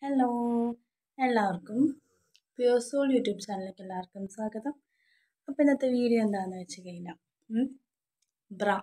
hello എല്ലാവർക്കും pure soul YouTube ചാനലിലേക്ക് എല്ലാവർക്കും സ്വാഗതം അപ്പോൾ ഇന്നത്തെ വീഡിയോ എന്താണെന്ന് വെച്ച് കഴിഞ്ഞാൽ ഉം, ബ്ര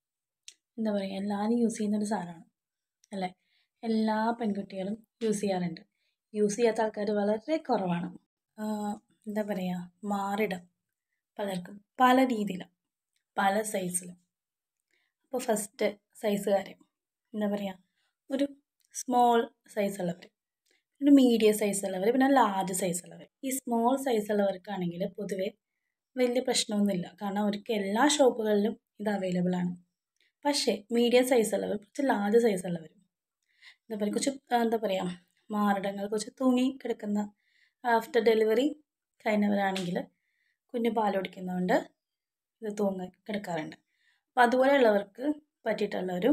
എന്താ പറയുക എല്ലാവരും യൂസ് ചെയ്യുന്നൊരു സാധനമാണ് അല്ലേ എല്ലാ പെൺകുട്ടികളും യൂസ് ചെയ്യാറുണ്ട് യൂസ് ചെയ്യാത്ത ആൾക്കാർ വളരെ കുറവാണ് ആ, എന്താ പറയുക മാറിടം പലർക്കും പല രീതിയിലും പല സൈസിലും അപ്പോൾ ഫസ്റ്റ് സൈസുകാർ എന്താ പറയുക ഒരു സ്മോൾ സൈസുള്ളവർ പിന്നെ മീഡിയം സൈസുള്ളവർ പിന്നെ ലാർജ് സൈസുള്ളവർ ഈ സ്മോൾ സൈസുള്ളവർക്കാണെങ്കിൽ പൊതുവേ വലിയ പ്രശ്നമൊന്നുമില്ല കാരണം അവർക്ക് എല്ലാ ഷോപ്പുകളിലും ഇത് അവൈലബിൾ ആണ് പക്ഷേ മീഡിയം സൈസുള്ളവർ കുറച്ച് ലാർജ് സൈസുള്ളവരും എന്താ പറയുക കുറച്ച് ആ, എന്താ പറയുക മാറിടങ്ങൾ കുറച്ച് തൂങ്ങി കിടക്കുന്ന ആഫ്റ്റർ ഡെലിവറി കഴിഞ്ഞവരാണെങ്കിൽ കുഞ്ഞ് പാൽ കുടിക്കുന്നതുകൊണ്ട് ഇത് തൂങ്ങി കിടക്കാറുണ്ട് അപ്പോൾ അതുപോലെയുള്ളവർക്ക് പറ്റിയിട്ടുള്ള ഒരു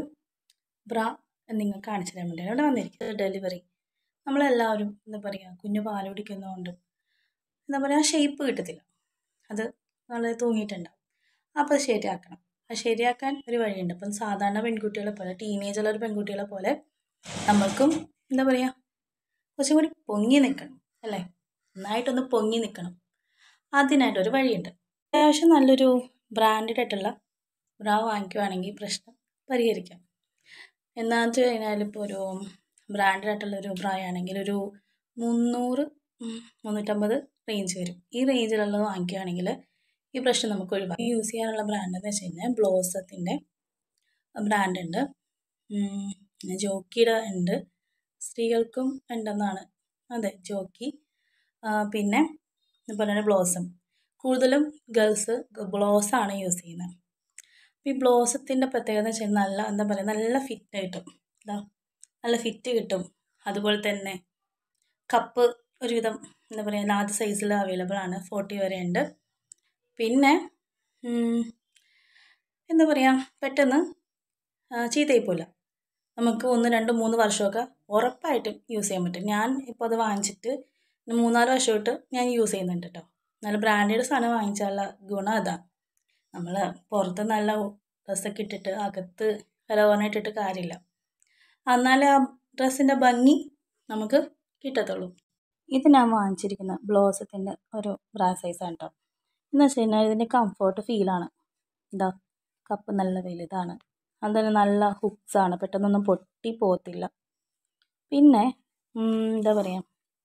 ബ്ര നിങ്ങൾ കാണിച്ചു തരാൻ വേണ്ടിയാണ് ഇവിടെ വന്നിരിക്കുന്നത് ഡെലിവറി നമ്മളെല്ലാവരും എന്താ പറയുക കുഞ്ഞ് പാൽ കുടിക്കുന്നതുകൊണ്ട് എന്താ പറയുക ഷേപ്പ് കിട്ടത്തില്ല അത് വളരെ തൂങ്ങിയിട്ടുണ്ടാവും അപ്പോൾ അത് ശരിയാക്കണം അത് ശരിയാക്കാൻ ഒരു വഴിയുണ്ട് അപ്പം സാധാരണ പെൺകുട്ടികളെ പോലെ ടീനേജുള്ള ഒരു പെൺകുട്ടികളെ പോലെ നമ്മൾക്കും എന്താ പറയുക കുറച്ചും കൂടി പൊങ്ങി നിൽക്കണം അല്ലേ നന്നായിട്ടൊന്ന് പൊങ്ങി നിൽക്കണം അതിനായിട്ടൊരു വഴിയുണ്ട് അത്യാവശ്യം നല്ലൊരു ബ്രാൻഡഡ് ആയിട്ടുള്ള ബ്രാ വാങ്ങിക്കുവാണെങ്കിൽ പ്രശ്നം പരിഹരിക്കാം എന്നാന്ന് വെച്ച് കഴിഞ്ഞാൽ ഇപ്പോൾ ഒരു ബ്രാൻഡഡ് ആയിട്ടുള്ള ഒരു ബ്രാ ആണെങ്കിൽ ഒരു മുന്നൂറ് ഉം, മുന്നൂറ്റമ്പത് റേഞ്ച് വരും ഈ റേഞ്ചിലുള്ളത് വാങ്ങിക്കുകയാണെങ്കിൽ ഈ പ്രശ്നം നമുക്ക് ഒഴിവാക്കാം യൂസ് ചെയ്യാനുള്ള ബ്രാൻഡ് എന്ന് വെച്ച് കഴിഞ്ഞാൽ ബ്ലോസത്തിൻ്റെ ബ്രാൻഡ് ഉണ്ട് ഉം, പിന്നെ ജോക്കിയുടെ ഉണ്ട് സ്ത്രീകൾക്കും ഉണ്ടെന്നാണ് അതെ ജോക്കി ആ, പിന്നെ അതുപോലെ തന്നെ ബ്ലോസം കൂടുതലും ഗേൾസ് ബ്ലോസാണ് യൂസ് ചെയ്യുന്നത് അപ്പോൾ ഈ ബ്ലോസത്തിൻ്റെ പ്രത്യേകത എന്ന് വെച്ചാൽ നല്ല എന്താ പറയുക നല്ല ഫിറ്റ് കിട്ടും എന്താ നല്ല ഫിറ്റ് കിട്ടും അതുപോലെ തന്നെ കപ്പ് ഒരുവിധം എന്താ പറയുക ലാർജ് സൈസിൽ അവൈലബിൾ ആണ് ഫോർട്ടി വരെ ഉണ്ട് പിന്നെ ഉം, എന്താ പറയുക പെട്ടെന്ന് ആ, ചീത്തയായി പോവില്ല നമുക്ക് ഒന്ന് രണ്ട് മൂന്ന് വർഷമൊക്കെ ഉറപ്പായിട്ടും യൂസ് ചെയ്യാൻ പറ്റും ഞാൻ ഇപ്പോൾ അത് വാങ്ങിച്ചിട്ട് ഒരു മൂന്നാല് വർഷമായിട്ട് ഞാൻ യൂസ് ചെയ്യുന്നുണ്ട് കേട്ടോ നല്ല ബ്രാൻഡഡ് സാധനം വാങ്ങിച്ചാലുള്ള ഗുണം അതാണ് നമ്മൾ പുറത്ത് നല്ല ഡ്രസ്സൊക്കെ ഇട്ടിട്ട് അകത്ത് വില ഇട്ടിട്ട് കാര്യമില്ല എന്നാലേ ആ ഡ്രസ്സിൻ്റെ ഭംഗി നമുക്ക് കിട്ടത്തുള്ളൂ ഇത് ഞാൻ വാങ്ങിച്ചിരിക്കുന്ന ബ്ലോസത്തിൻ്റെ ഒരു ബ്രാ സൈസാണ് കേട്ടോ എന്ന് വെച്ച് കഴിഞ്ഞാൽ ഇതിൻ്റെ കംഫോർട്ട് ഫീലാണ് എന്താ കപ്പ് നല്ല വലുതാണ് അതുപോലെ നല്ല ഹുക്സാണ് പെട്ടെന്നൊന്നും പൊട്ടി പോകത്തില്ല പിന്നെ ഉം, എന്താ പറയുക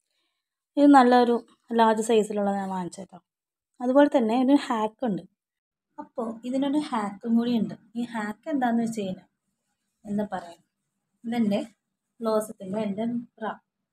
ഇത് നല്ലൊരു ലാർജ് സൈസിലുള്ള ഞാൻ വാങ്ങിച്ചേട്ടോ അതുപോലെ തന്നെ ഒരു ഹാക്ക് ഉണ്ട് അപ്പോൾ ഇതിനൊരു ഹാക്കും കൂടി ഉണ്ട് ഈ ഹാക്ക് എന്താണെന്ന് വെച്ച് കഴിഞ്ഞാൽ എന്താ പറയുക ഇതെൻ്റെ ബ്ലോസത്തിൻ്റെ എൻ്റെ ബ്ര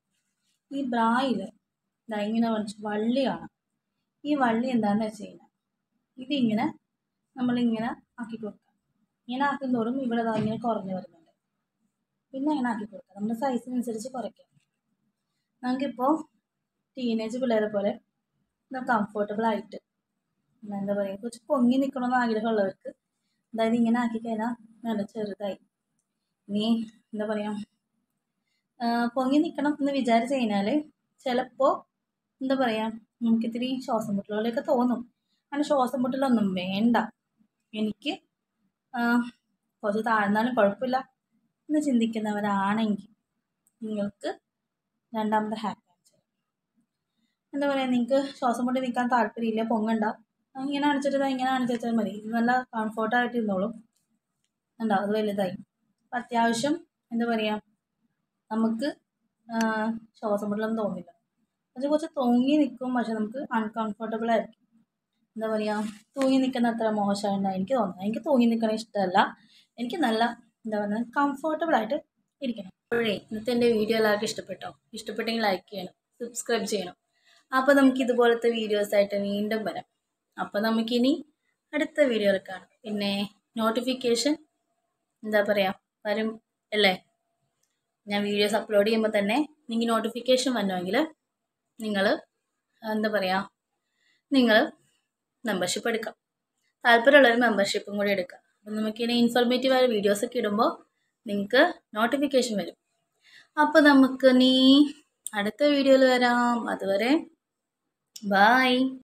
ഈ ബ്രായിൽ ഇതാ ഇങ്ങനെ വച്ച് വള്ളി കാണാം ഈ വള്ളി എന്താണെന്ന് വെച്ച് കഴിഞ്ഞാൽ ഇതിങ്ങനെ നമ്മളിങ്ങനെ ആക്കി കൊടുക്കുക ഇങ്ങനെ ആക്കും തോറും ഇവിടെ ദാ ഇങ്ങനെ കുറഞ്ഞു വരുന്നുണ്ട് പിന്നെ അങ്ങനെ ആക്കി കൊടുക്കുക നമ്മുടെ സൈസിനനുസരിച്ച് കുറയ്ക്കാം നമുക്കിപ്പോൾ ടീനേജ് പിള്ളേരെ പോലെ കംഫർട്ടബിൾ ആയിട്ട് പിന്നെ എന്താ പറയുക കുറച്ച് പൊങ്ങി നിൽക്കണമെന്ന് ആഗ്രഹമുള്ളവർക്ക് അതായത് ഇങ്ങനെ ആക്കി കഴിഞ്ഞാൽ നല്ല ചെറുതായി ഇനി എന്താ പറയുക പൊങ്ങി നിൽക്കണം എന്ന് വിചാരിച്ച് കഴിഞ്ഞാൽ ചിലപ്പോൾ എന്താ പറയുക നമുക്കിത്തിരി ശ്വാസം മുട്ടലുകളൊക്കെ തോന്നും അങ്ങനെ ശ്വാസം മുട്ടലൊന്നും വേണ്ട എനിക്ക് ആ, കുറച്ച് താഴ്ന്നാലും കുഴപ്പമില്ല എന്ന് ചിന്തിക്കുന്നവരാണെങ്കിൽ നിങ്ങൾക്ക് രണ്ടാമത്തെ ഹാക്ക് എന്താ പറയുക നിങ്ങൾക്ക് ശ്വാസം മുട്ടി നിൽക്കാൻ താല്പര്യമില്ല പൊങ്ങണ്ട ഇങ്ങനെ അണിച്ചിട്ട് ദാ ഇങ്ങനെ അണിച്ച് വെച്ചാൽ മതി ഇത് നല്ല കംഫോർട്ടായിട്ട് ഇരുന്നോളും ഉണ്ടാവും അത് വലുതായി അപ്പം അത്യാവശ്യം എന്താ പറയുക നമുക്ക് ആ, ശ്വാസം മുട്ടലൊന്നും തോന്നില്ല പക്ഷെ കുറച്ച് തൂങ്ങി നിൽക്കും പക്ഷെ നമുക്ക് അൺകംഫർട്ടബിൾ ആയിരിക്കും എന്താ പറയുക തൂങ്ങി നിൽക്കുന്ന അത്ര മോശമായിട്ടാണ് എനിക്ക് തോന്നുന്നത് എനിക്ക് തൂങ്ങി നിൽക്കണ ഇഷ്ടമല്ല എനിക്ക് നല്ല എന്താ പറയുക കംഫർട്ടബിൾ ആയിട്ട് ഇരിക്കണം അപ്പോഴേ ഇന്നത്തെ എൻ്റെ വീഡിയോ എല്ലാവർക്കും ഇഷ്ടപ്പെട്ടോ ഇഷ്ടപ്പെട്ടെങ്കിൽ ലൈക്ക് ചെയ്യണം സബ്സ്ക്രൈബ് ചെയ്യണം അപ്പോൾ നമുക്ക് ഇതുപോലത്തെ വീഡിയോസായിട്ട് വീണ്ടും വരാം അപ്പോൾ നമുക്കിനി അടുത്ത വീഡിയോയിൽ കാണാം പിന്നെ നോട്ടിഫിക്കേഷൻ എന്താ പറയുക വരും അല്ലേ ഞാൻ വീഡിയോസ് അപ്ലോഡ് ചെയ്യുമ്പോൾ തന്നെ നിങ്ങൾക്ക് നോട്ടിഫിക്കേഷൻ വരണമെങ്കിൽ നിങ്ങൾ എന്താ പറയുക നിങ്ങൾ മെമ്പർഷിപ്പ് എടുക്കാം താല്പര്യമുള്ളവർ മെമ്പർഷിപ്പും കൂടി എടുക്കാം അപ്പം നമുക്കിനി ഇൻഫോർമേറ്റീവായ വീഡിയോസൊക്കെ ഇടുമ്പോൾ നിങ്ങൾക്ക് നോട്ടിഫിക്കേഷൻ വരും അപ്പോൾ നമുക്ക് നീ അടുത്ത വീഡിയോയിൽ വരാം അതുവരെ ബായ്